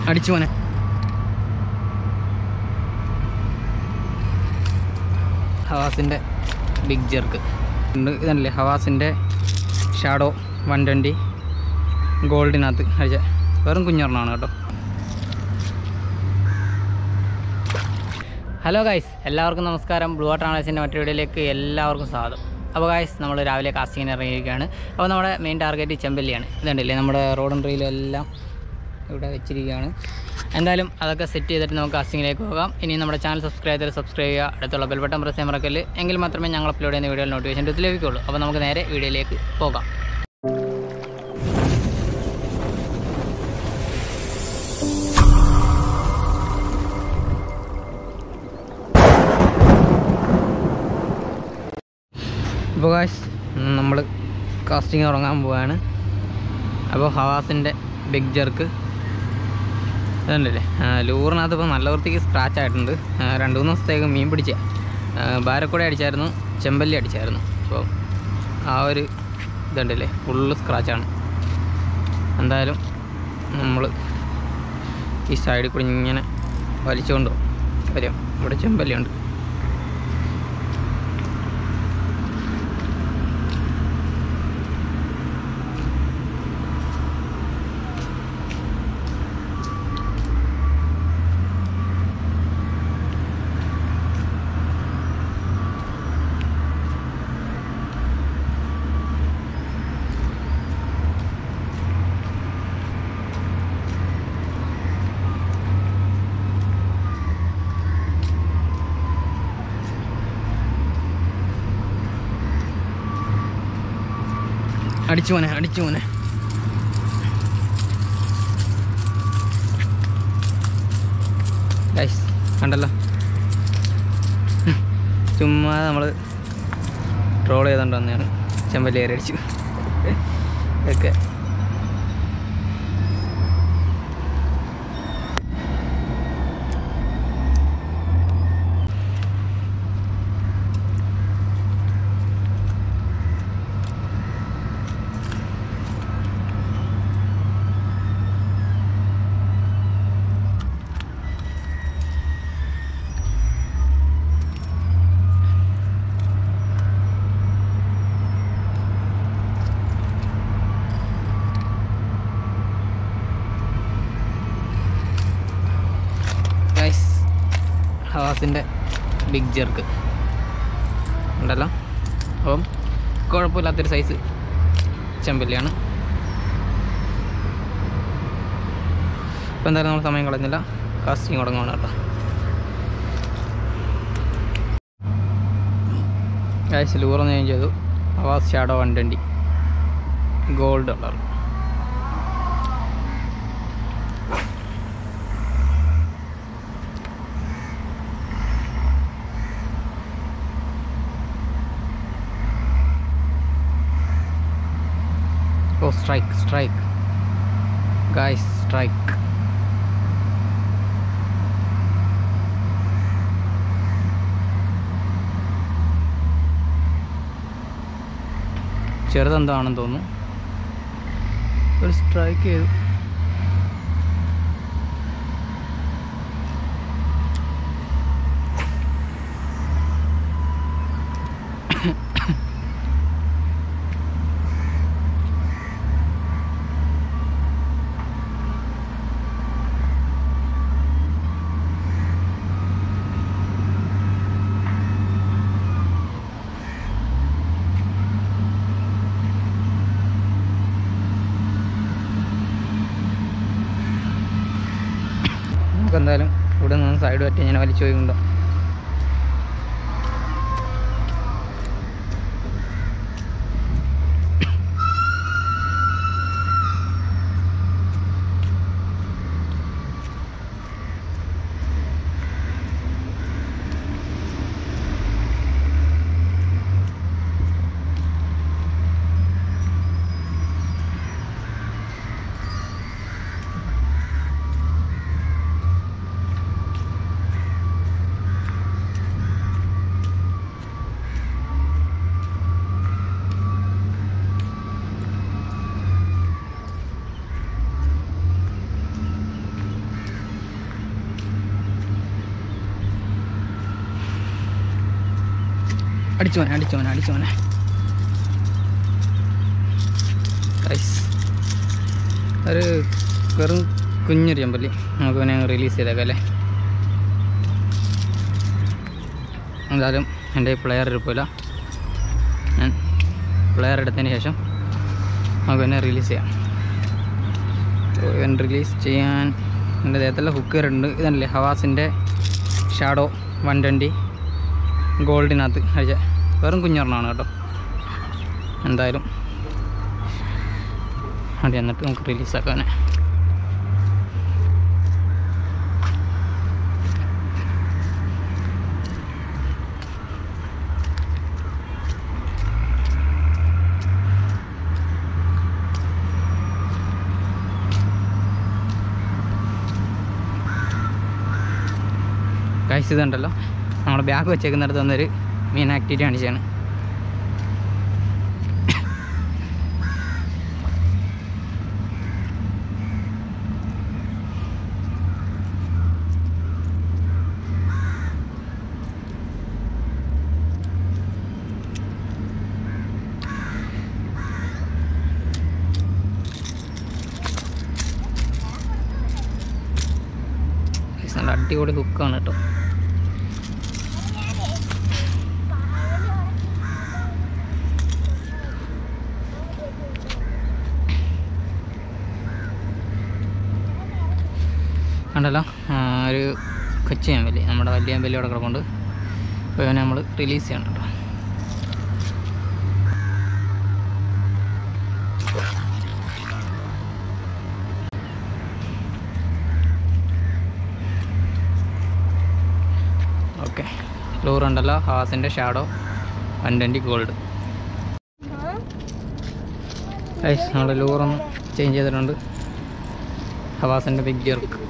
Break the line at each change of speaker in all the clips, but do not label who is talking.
അടിച്ചു മോനെ ഹവാസിൻ്റെ big jerk ഉണ്ട് ഇതല്ലേ ഹവാസിൻ്റെ ഷാഡോ വൺ ട്വൻറ്റി ഗോൾഡിനകത്ത് അടിച്ച വെറും കുഞ്ഞൊരെണ്ണമാണ് കേട്ടോ ഹലോ ഗൈസ് എല്ലാവർക്കും നമസ്കാരം ബ്ലൂ വാട്ടർ ആണേഴ്സിൻ്റെ മറ്റൊരു വീഡിയോയിലേക്ക് എല്ലാവർക്കും സ്വാഗതം അപ്പോൾ ഗൈസ് നമ്മൾ രാവിലെ കാസ്റ്റിങ്ങിന് ഇറങ്ങിയിരിക്കുകയാണ് അപ്പോൾ നമ്മുടെ മെയിൻ ടാർഗറ്റ് ചെമ്പല്ലിയാണ് ഇതുണ്ടല്ലേ നമ്മുടെ റോഡും റീലും എല്ലാം ഇവിടെ വെച്ചിരിക്കുകയാണ് എന്തായാലും അതൊക്കെ സെറ്റ് ചെയ്തിട്ട് നമുക്ക് കാസ്റ്റിങ്ങിലേക്ക് പോകാം ഇനി നമ്മുടെ ചാനൽ സബ്സ്ക്രൈബ് ചെയ്ത് സബ്സ്ക്രൈബ് ചെയ്യുക അടുത്തുള്ള ബെൽ ബട്ടൺ പ്രസ് ചെയ്യാൻ മറക്കല് എങ്കിൽ മാത്രമേ ഞങ്ങൾ അപ്ലോഡ് ചെയ്യുന്ന വീഡിയോ നോട്ടിഫിക്കേഷൻ ലഭിക്കുള്ളൂ അപ്പോൾ നമുക്ക് നേരെ വീഡിയോയിലേക്ക് പോകാം ഇപ്പോൾ ഗായ്സ് നമ്മൾ കാസ്റ്റിംഗ് തുടങ്ങാൻ പോവാണ് അപ്പോൾ ഹവാസിൻ്റെ ബിഗ് ജെർക്ക് ഇതുണ്ടല്ലേ ലൂറിനകത്ത് ഇപ്പോൾ നല്ല വൃത്തിക്ക് സ്ക്രാച്ച് ആയിട്ടുണ്ട് ആ, രണ്ട് മൂന്ന് ദിവസത്തേക്ക് മീൻ പിടിച്ച ബാരക്കൂടെ അടിച്ചായിരുന്നു ചെമ്പല്ലി അടിച്ചായിരുന്നു അപ്പോൾ ആ ഒരു ഇതുണ്ടല്ലേ ഫുള്ള് സ്ക്രാച്ചാണ് എന്തായാലും നമ്മൾ ഈ സൈഡിൽ കൂടി ഇങ്ങനെ വലിച്ചുകൊണ്ട് പോകും കാര്യം ഇവിടെ ചെമ്പല്ലിയുണ്ട് അടിച്ചു മോനെ അടിച്ചു മോനെ ഗൈസ് കണ്ടല്ലോ ചുമ്മാ നമ്മൾ ട്രോൾ ചെയ്തുകൊണ്ട് വന്നതാണ് ചെമ്പല്ലി കയറി അടിച്ചു ഒക്കെ ഗൈസ് ഹവാസിൻ്റെ ബിഗ് ജെർക്ക് ഉണ്ടല്ലോ അപ്പം കുഴപ്പമില്ലാത്തൊരു സൈസ് ചെമ്പല്ലിയാണ് ഇപ്പം എന്തായാലും നമ്മൾ സമയം കളഞ്ഞില്ല കാസ്റ്റിംഗ് തുടങ്ങുകയാണ് കേട്ടോ ഗൈസ് ലൂറൊന്ന് ചേഞ്ച് ചെയ്തു ഹവാസ് shadow one twenty gold colour Oh, strike, strike. Guys, strike. ചെറുതെന്താണെന്ന് തോന്നുന്നു ഒരു സ്ട്രൈക്ക് ചെയ്തു നമുക്ക് എന്തായാലും ഇവിടെ നിന്ന് സൈഡ് പറ്റി ഇങ്ങനെ വലിച്ചു പോയിക്കൊണ്ടോ അടിച്ചു മോനെ അടിച്ചു മോനെ അടിച്ചു മോനെ ഗൈസ് ഒരു വെറും കുഞ്ഞൊരു ചെമ്പല്ലി നമുക്ക് പിന്നെ റിലീസ് ചെയ്തേക്കാം അല്ലേ എന്തായാലും എൻ്റെ പ്ലെയർ ഇരിപ്പില്ല ഞാൻ പ്ലെയർ എടുത്തതിന് ശേഷം നമുക്ക് പിന്നെ റിലീസ് ചെയ്യാം അപ്പോൾ ഇവൻ റിലീസ് ചെയ്യാൻ എൻ്റെ ദേഹത്തുള്ള ഹുക്ക് കയറിയിട്ടുണ്ട് ഇതല്ലേ ഹവാസിൻ്റെ ഷാഡോ വൺ ട്വൻറ്റി ഗോൾഡിനകത്ത് അഴിച്ച വെറും കുഞ്ഞൊരെണ്ണമാണ് കേട്ടോ എന്തായാലും അത് എന്നിട്ട് നമുക്ക് റിലീസാക്കാനെ കഴിച്ച് ഇതുണ്ടല്ലോ നമ്മുടെ ബാഗ് വെച്ചേക്കുന്നിടത്ത് വന്നൊരു മെയിൻ ആക്ടിവിറ്റി കാണിച്ചാണ് Guys, നല്ല അടിപൊളി ഹുക്കാണ് കേട്ടോ കണ്ടല്ലോ ആ, ഒരു കൊച്ചു അമ്പലി നമ്മുടെ വലിയ അമ്പലി അവിടെ കിടപ്പുണ്ട് അപ്പോൾ ഇവനെ നമ്മൾ റിലീസ് ചെയ്യണം കേട്ടോ ഓക്കെ ലൂറുണ്ടല്ലോ ഹാസിൻ്റെ ഷാഡോ വൺ ട്വൻറ്റി ഗോൾഡ് ഐസ് നമ്മുടെ ലൂറൊന്ന് ചേഞ്ച് ചെയ്തിട്ടുണ്ട് ഹവാസിൻ്റെ ബിഗ് ജെർക്ക്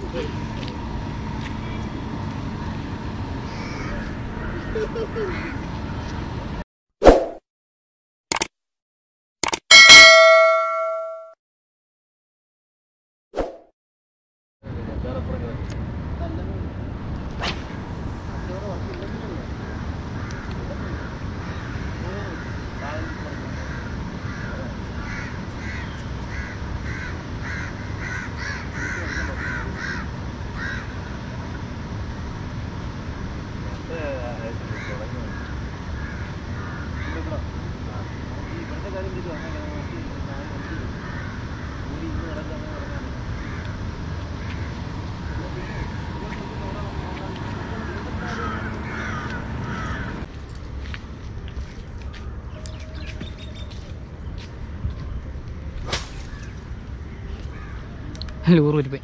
ലൂറ് ഒരു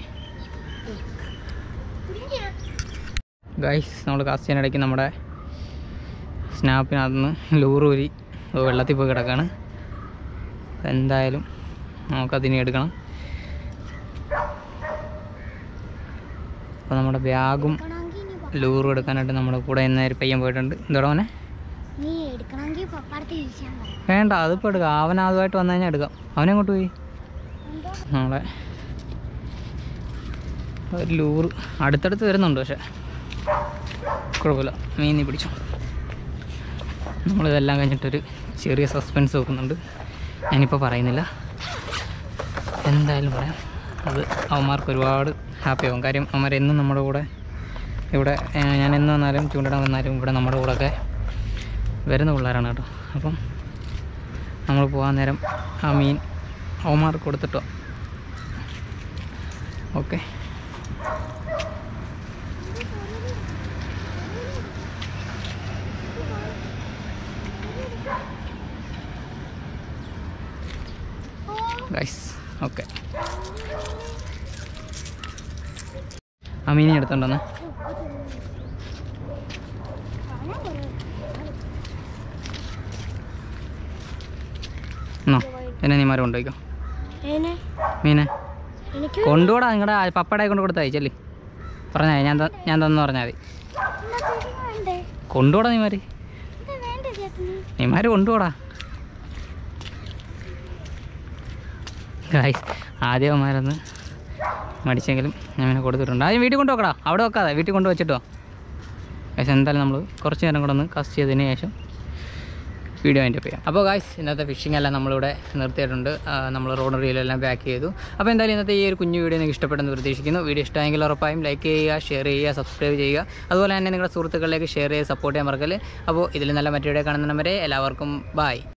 ഗൈസ് നമ്മൾ കാസ്റ്റ് ചെയ്യാൻ ഇടയ്ക്ക് നമ്മുടെ സ്നാപ്പിനകത്ത് നിന്ന് ലൂറ് ഊരി വെള്ളത്തിൽ പോയി കിടക്കാണ് എന്തായാലും നമുക്കതിനെ എടുക്കണം അപ്പോൾ നമ്മുടെ ബാഗും ലൂറും എടുക്കാനായിട്ട് നമ്മുടെ കൂടെ ഇന്ന് ഒരു പയ്യൻ പോയിട്ടുണ്ട് എന്തോടാ മോനെ
നീ എടുക്കണമെങ്കിൽ പപ്പാടത്ത് വീശാൻ പറ
വേണ്ട അതിപ്പോൾ എടുക്കാം അവൻ അതുമായിട്ട് വന്നു കഴിഞ്ഞാൽ എടുക്കാം അവനെങ്ങോട്ട് പോയി നമ്മളെ ഒരു ലൂറ് അടുത്തടുത്ത് വരുന്നുണ്ട് പക്ഷെ കുഴപ്പമില്ല മീൻ നീ പിടിച്ചു നമ്മളിതെല്ലാം കഴിഞ്ഞിട്ടൊരു ചെറിയ സസ്പെൻസ് വെക്കുന്നുണ്ട് ഞാനിപ്പോൾ പറയുന്നില്ല എന്തായാലും പറയാം അത് അവന്മാർക്ക് ഒരുപാട് ഹാപ്പി ആവും കാര്യം അവന്മാരെന്നും നമ്മുടെ കൂടെ ഇവിടെ ഏഹ്, ഞാൻ എന്ന് വന്നാലും ചൂണ്ടിടാൻ വന്നാലും ഇവിടെ നമ്മുടെ കൂടെ ഒക്കെ വരുന്ന പിള്ളേരാണ് കേട്ടോ അപ്പം നമ്മൾ പോകാൻ നേരം ആ മീൻ അവന്മാർക്ക് കൊടുത്തിട്ടോ ഓക്കെ ഗൈസ് ഓക്കെ ആ മീനെ എടുത്തോണ്ടെന്ന് എന്നോ എന്നെ നീ മരം കൊണ്ടുപോയിക്കോ
ഏനെ
മീനെ
എനിക്ക്
കൊണ്ടുപോടാ നിങ്ങളുടെ പപ്പടയെ കൊണ്ട് കൊടുത്തായി ചെല്ലി പറഞ്ഞാൽ ഞാൻ ത- ഞാൻ തന്നു പറഞ്ഞാൽ മതി
വേണ്ടേ
കൊണ്ടുപോടാ നീമാര്
ഇത് വേണ്ട ചേട്ടന്
നീമാര് കൊണ്ടുപോടാ ഗായ്സ് ആദ്യം അവന്മാരൊന്ന് മടിച്ചെങ്കിലും ഞാൻ പിന്നെ കൊടുത്തിട്ടുണ്ട് ആദ്യം വീട്ടിൽ കൊണ്ടുപോക്കടാ അവിടെ വെക്കാതെ വീട്ടിൽ കൊണ്ട് വെച്ചിട്ടോ ഗൈസ് എന്തായാലും നമ്മൾ കുറച്ച് നേരം കൂടെ ഒന്ന് കസ്റ്റ് ചെയ്തതിന് ശേഷം വീഡിയോ അതിൻ്റെ ചെയ്യാം അപ്പോൾ ഗായ്സ് ഇന്നത്തെ ഫിഷിംഗ് എല്ലാം നമ്മളിവിടെ നിർത്തിയിട്ടുണ്ട് ആ, നമ്മൾ റോഡ് റീലെല്ലാം ബാക്ക് ചെയ്തു അപ്പോൾ എന്തായാലും ഇന്നത്തെ ഈ ഒരു കുഞ്ഞു വീഡിയോ നിങ്ങൾക്ക് ഇഷ്ടപ്പെട്ടെന്ന് പ്രതീക്ഷിക്കുന്നു വീഡിയോ ഇഷ്ടമെങ്കിൽ ഉറപ്പായും ലൈക്ക് ചെയ്യുക ഷെയർ ചെയ്യുക സബ്സ്ക്രൈബ് ചെയ്യുക അതുപോലെ തന്നെ നിങ്ങളുടെ സുഹൃത്തുക്കളിലേക്ക് ഷെയർ ചെയ്ത് സപ്പോർട്ട് ചെയ്യാൻ മറക്കല് അപ്പോൾ ഇതിൽ നല്ല മറ്റു വീഡിയോ കാണുന്നവരെ എല്ലാവർക്കും ബായ്